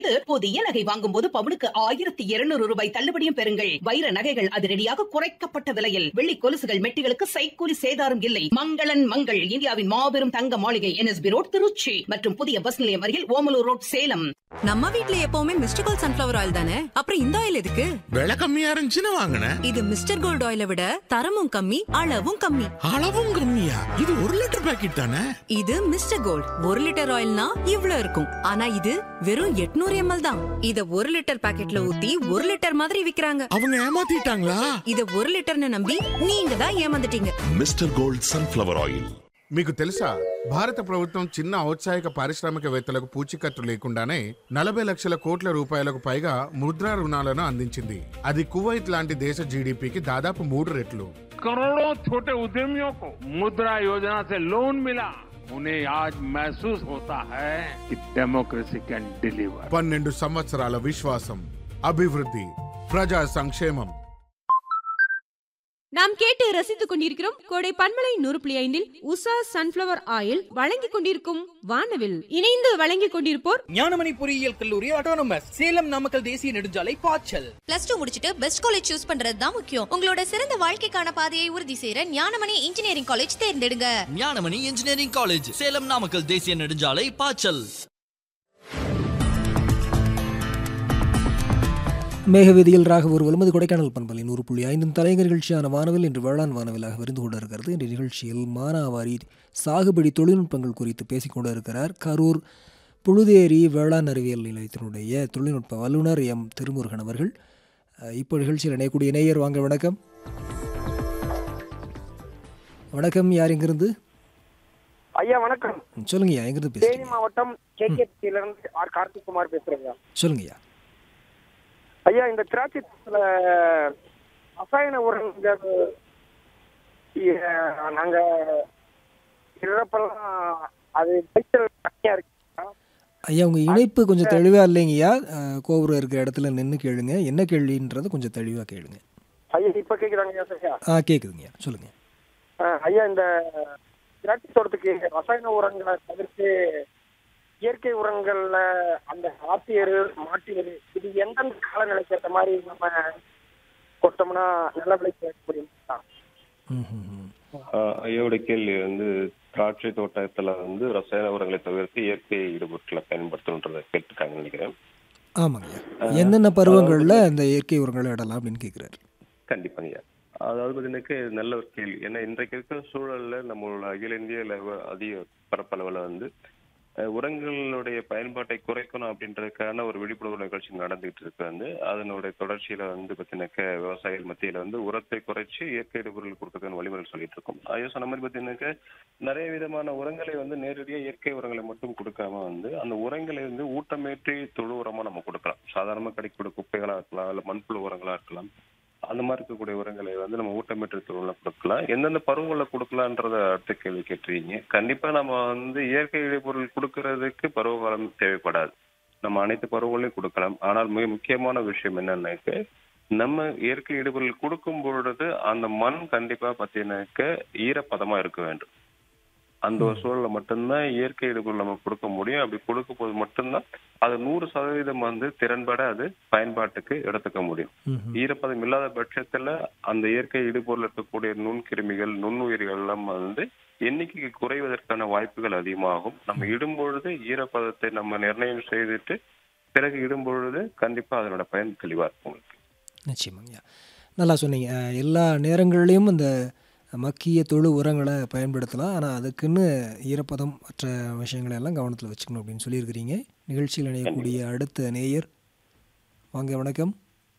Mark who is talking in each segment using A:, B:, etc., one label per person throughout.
A: புதிய நகை வாங்கும் போது பவுனுக்கு ஆயிரத்தி இருநூறு ரூபாய் தள்ளுபடியும் பெறுங்கள் வைர நகைகள் அதிரடியாக குறைக்கப்பட்ட விலையில் வெள்ளி கொலுசுகள் மெட்டிகளுக்கு சைக்கூலி சேதாரம் இல்லை மங்களன் மங்கள் இந்தியாவின் மாபெரும் தங்க மாளிகை என்எஸ்பி ரோட் திருச்சி மற்றும் புதிய பஸ் நிலையம் அருகில் ஓமலூர் ரோட் சேலம்
B: நம்ம வீட்ல எப்பவுமே மிஸ்டர் கோல்ட் சன்ஃபிளவர் ஆயில் தானே அப்புறம் இந்த ஆயில் எதுக்கு
C: விலை கம்மியா இருந்துச்சுன்னு வாங்கினேன்
B: இது மிஸ்டர் கோல்ட் ஆயிலை விட தரமும் கம்மி அளவும் கம்மி
C: அளவும் கம்மியா இது ஒரு லிட்டர் பாக்கெட் தானே
B: இது மிஸ்டர் கோல்ட் ஒரு லிட்டர் ஆயில்னா இவ்ளோ இருக்கும் ஆனா இது வெறும் 800 எம்எல் தான் இத ஒரு லிட்டர் பாக்கெட்ல ஊத்தி ஒரு லிட்டர் மாதிரி விக்கிறாங்க
C: அவங்க ஏமாத்திட்டாங்களா
B: இத ஒரு லிட்டர்னு நம்பி நீங்க தான் ஏமாந்துட்டீங்க
D: మిస్టర్ గోల్డ్ సన్ఫ్లవర్ ఆయిల్
E: మీకు తెలుసా భారత ప్రభుత్వం చిన్న ఔత్సాహిక పారిశ్రామికవేత్తలకు పూచీకత్తు లేకుండానే నలభై లక్షల కోట్ల రూపాయలకు పైగా ముద్రా రుణాలను అందించింది అది కువైట్ లాంటి దేశ జీడిపికి దాదాపు మూడు రెట్లు
F: करोड़ों छोटे उद्यमियों को मुद्रा योजना से लोन मिला उन्हें आज महसूस होता है कि डेमोक्रेसी कैन डिलीवर
E: పన్నెండు సంవత్సరాల విశ్వాసం అభివృద్ధి ప్రజా సంక్షేమం
G: நாம் கேட்டு ரசித்துக் கொண்டிருக்கிறோம் கோடை பன்மலை நூறு புள்ளி ஐந்தில் உஷா சன்ஃபிளவர் ஆயில் வழங்கிக் கொண்டிருக்கும் வானவில் இணைந்து வழங்கிக் கொண்டிருப்போர்
H: ஞானமணி பொறியியல் கல்லூரி ஆட்டோனமஸ் சேலம் நாமக்கல் தேசிய நெடுஞ்சாலை பாய்ச்சல்
I: பிளஸ் டூ முடிச்சிட்டு பெஸ்ட் காலேஜ் சூஸ் பண்றது தான் முக்கியம் உங்களோட சிறந்த வாழ்க்கைக்கான பாதையை உறுதி செய்யற ஞானமணி இன்ஜினியரிங் காலேஜ் தேர்ந்தெடுங்க
J: ஞானமணி இன்ஜினியரிங் காலேஜ் சேலம் நாமக்கல் தேசிய நெடுஞ்சாலை பாய்ச்சல்
K: மேகவேதியில் ராக ஒரு ஒன்பது கொடைக்கானல் பண்பலை நூறு புள்ளி ஐந்தின் தலைங்க நிகழ்ச்சியான வானவில் இன்று வேளாண் வானவிலாக விருந்து கொண்டு இருக்கிறது இந்த நிகழ்ச்சியில் மானாவாரி சாகுபடி தொழில்நுட்பங்கள் குறித்து பேசிக் கொண்டு இருக்கிறார் கரூர் புழுதேரி வேளாண் அறிவியல் நிலையத்தினுடைய தொழில்நுட்ப வல்லுநர் எம் திருமுருகன் அவர்கள் அஹ், இப்போ நிகழ்ச்சியில் இணையக்கூடிய நேயர் வாங்க வணக்கம் வணக்கம் யார் எங்கிருந்து
L: ஐயா வணக்கம்
K: ம், சொல்லுங்கய்யா எங்கிருந்து
L: தேனி
K: பேசுறீங்க
L: மாவட்டம் கேகேபியில இருந்து ஆர் கார்த்திக் குமார் பேசுறேங்க
K: சொல்லுங்கய்யா
L: ஐயா இந்த திராட்சை தோட்டத்துல ரசாயன உரங்கள் இ- நாங்க இறப்பெல்லாம் அது விளைச்சல் கம்மியா இருக்கு
K: ஐயா உங்கள் இணைப்பு கொஞ்சம் தெளிவாக இல்லைங்கய்யா அஹ், கோபுரம் இருக்கிற இடத்துல நின்று கேளுங்க என்ன கேள்வின்றது கொஞ்சம் தெளிவாக கேளுங்க
L: ஐயா இப்ப கேக்குறாங்க ஐயா ஐயா
K: ஆ கேட்குதுங்கய்யா சொல்லுங்கள்
L: ஆ, ஐயா இந்த திராட்சை தோட்டத்துக்கு ரசாயன உரங்களை தவிர்த்து இயற்கை உரங்கள்ல அந்த ஆட்டு எரு மாட்டு எரு இது எந்தெந்த காலநிலைக்கு ஏற்ற மாதிரி நம்ம கொட்டோம்னா நல்ல விளைச்சல் எடுக்க முடியுமா
M: ஆஹ் ஐயோட கேள்வி வந்து திராட்சை தோட்டத்துல வந்து ரசாயன உரங்களை தவிர்த்து இயற்கை இடுபொருட்களை பயன்படுத்தணுன்றதை கேட்டிருக்காங்கன்னு நினைக்கிறேன்
K: ஆமாங்கய்யா என்னென்ன பருவங்களில் இந்த இயற்கை உரங்களை இடலாம் அப்படின்னு கேட்குறாரு
M: கண்டிப்பாங்க அதாவது பார்த்தீங்கன்னாக்க இது நல்ல ஒரு கேள்வி ஏன்னா இன்றைக்கு இருக்கிற சூழல்ல நம்மளோட அகில இந்திய level அதிக பரப்பளவில் வந்து அஹ், உரங்களுடைய பயன்பாட்டை குறைக்கணும் அப்படின்றதுக்கான ஒரு விழிப்புணர்வு நிகழ்ச்சி நடந்துகிட்டு இருக்கு வந்து அதனுடைய தொடர்ச்சியில வந்து பார்த்தீங்கன்னாக்க விவசாயிகள் மத்தியில வந்து உரத்தை குறைச்சு இயற்கை இடுபொருள் கொடுக்கறதுக்கான வழிமுறை சொல்லிட்டு இருக்கோம் ஐயோ சொன்ன மாதிரி பார்த்தீங்கன்னாக்க நிறைய விதமான உரங்களை வந்து நேரடியாக இயற்கை உரங்களை மட்டும் கொடுக்காம வந்து அந்த உரங்களை வந்து ஊட்டமேற்றி தொழு உரமா நம்ம கொடுக்கலாம் சாதாரணமாக கிடைக்கக்கூடிய குப்பைகளா இருக்கலாம் இல்ல மண்புழு உரங்களா இருக்கலாம் அந்த மாதிரி இருக்கக்கூடிய உரங்களை வந்து நம்ம ஊட்டமேற்ற தொழில கொடுக்கலாம் எந்தெந்த பருவங்களில் கொடுக்கலான்றத அடுத்த கேள்வி கேட்டுறீங்க கண்டிப்பா நம்ம வந்து இயற்கை இடைப்பொருள் கொடுக்கறதுக்கு பருவகாலம் தேவைப்படாது நம்ம அனைத்து பருவங்களையும் கொடுக்கலாம் ஆனால் மிக முக்கியமான விஷயம் என்னன்னாக்க நம்ம இயற்கை இடைப்பொருள் கொடுக்கும் பொழுது அந்த மண் கண்டிப்பா பார்த்தீங்கன்னாக்க ஈரப்பதமா இருக்க வேண்டும் அந்த ஒரு சூழல்ல மட்டும்தான் இயற்கை இடுபொருள் நம்ம கொடுக்க முடியும் அப்படி கொடுக்கும் போது மட்டும்தான் அது நூறு சதவீதம் வந்து திறன்பட அது பயன்பாட்டுக்கு எடுத்துக்க முடியும் ஈரப்பதம் இல்லாத பட்சத்துல அந்த இயற்கை இடுபொருள் இருக்கக்கூடிய நுண்கிருமிகள் நுண்ணுயிர்கள் எல்லாம் வந்து எண்ணிக்கை குறைவதற்கான வாய்ப்புகள் அதிகமாகும் நம்ம இடும் பொழுது ஈரப்பதத்தை நம்ம நிர்ணயம் செய்துட்டு பிறகு இடும் பொழுது கண்டிப்பா அதனோட பயன் தெளிவா இருக்கும் உங்களுக்கு
K: நிச்சயமாங்கய்யா நல்லா சொன்னீங்க அஹ், எல்லா நேரங்கள்லையும் இந்த மக்கிய தொழு உரங்களை பயன்படுத்தலாம் ஆனால் அதுக்குன்னு ஈரப்பதம் மற்ற விஷயங்களை எல்லாம் கவனத்தில் வச்சுக்கணும் அப்படின்னு சொல்லியிருக்கிறீங்க நிகழ்ச்சியில் இணையக்கூடிய அடுத்த நேயர் வாங்க வணக்கம்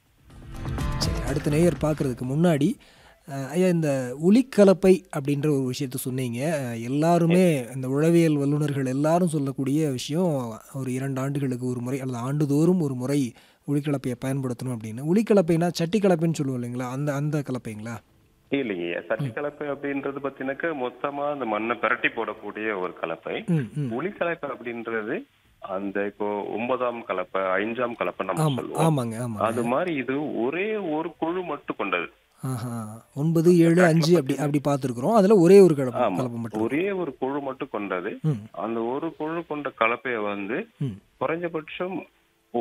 K: சரி அடுத்த நேயர் பார்க்குறதுக்கு முன்னாடி அஹ், ஐயா இந்த உளிக்கலப்பை அப்படின்ற ஒரு விஷயத்த சொன்னீங்க அஹ், எல்லாருமே இந்த உழவியல் வல்லுநர்கள் எல்லாரும் சொல்லக்கூடிய விஷயம் ஒரு இரண்டு ஆண்டுகளுக்கு ஒரு முறை அல்லது ஆண்டுதோறும் ஒரு முறை உளிக்கலப்பையை பயன்படுத்தணும் அப்படின்னு உளிக்கலப்பைனா சட்டி கலப்பைன்னு சொல்லுவோம் இல்லைங்களா அந்த அந்த கலப்பைங்களா
M: இல்லைங்க சட்டி கலப்பை அப்படின்றது பாத்தீங்கன்னாக்க மொத்தமா அந்த மண்ணை பிரட்டி போடக்கூடிய ஒரு கலப்பை
K: ம் ம்
M: உளி கலப்பை அப்படின்றது அந்த இப்போ ஒன்பதாம் கலப்பை ஐந்தாம் கலப்பை நம்ம
K: ஆமாம்
M: சொல்லுவோம்
K: ஆமாங்க ஆமாங்க
M: அது மாதிரி இது ஒரே ஒரு குழு மட்டும் கொண்டது
K: ஆஹா ஒன்பது ஏழு அஞ்சு அப்படி அப்படி பார்த்துருக்குறோம் அதில் ஒரே ஒரு கலப்பை
M: ஆமா
K: கலப்பை மட்டும்
M: ஒரே ஒரு குழு மட்டும் கொண்டது
K: ம்
M: அந்த ஒரு குழு கொண்ட கலப்பையை வந்து
K: ம்
M: குறைஞ்சபட்சம்